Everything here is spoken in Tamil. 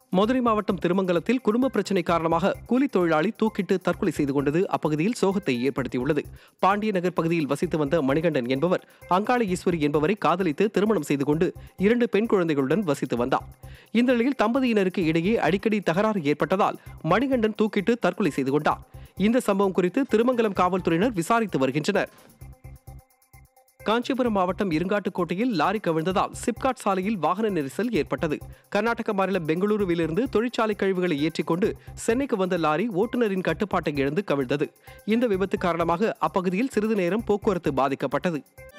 மதுரை மாவட்டம் திருமங்கலத்தில் குடும்ப பிரச்சினை காரணமாக கூலி தொழிலாளி தூக்கிட்டு தற்கொலை செய்து கொண்டது அப்பகுதியில் சோகத்தை ஏற்படுத்தியுள்ளது பாண்டிய நகர் பகுதியில் வசித்து வந்த மணிகண்டன் என்பவர் அங்காள ஈஸ்வரி என்பவரை காதலித்து திருமணம் செய்து கொண்டு இரண்டு பெண் குழந்தைகளுடன் வசித்து வந்தார் இந்த நிலையில் தம்பதியினருக்கு இடையே அடிக்கடி தகராறு ஏற்பட்டதால் மணிகண்டன் தூக்கிட்டு தற்கொலை செய்து கொண்டார் இந்த சம்பவம் குறித்து திருமங்கலம் காவல்துறையினர் விசாரித்து வருகின்றனர் காஞ்சிபுரம் மாவட்டம் இருங்காட்டுக்கோட்டையில் லாரி கவிழ்ந்ததால் சிப்காட் சாலையில் வாகன நெரிசல் ஏற்பட்டது கர்நாடக மாநிலம் பெங்களூருவிலிருந்து தொழிற்சாலை கழிவுகளை ஏற்றிக்கொண்டு சென்னைக்கு வந்த லாரி ஓட்டுநரின் கட்டுப்பாட்டை இழந்து கவிழ்ந்தது இந்த விபத்து காரணமாக அப்பகுதியில் சிறிது நேரம் போக்குவரத்து பாதிக்கப்பட்டது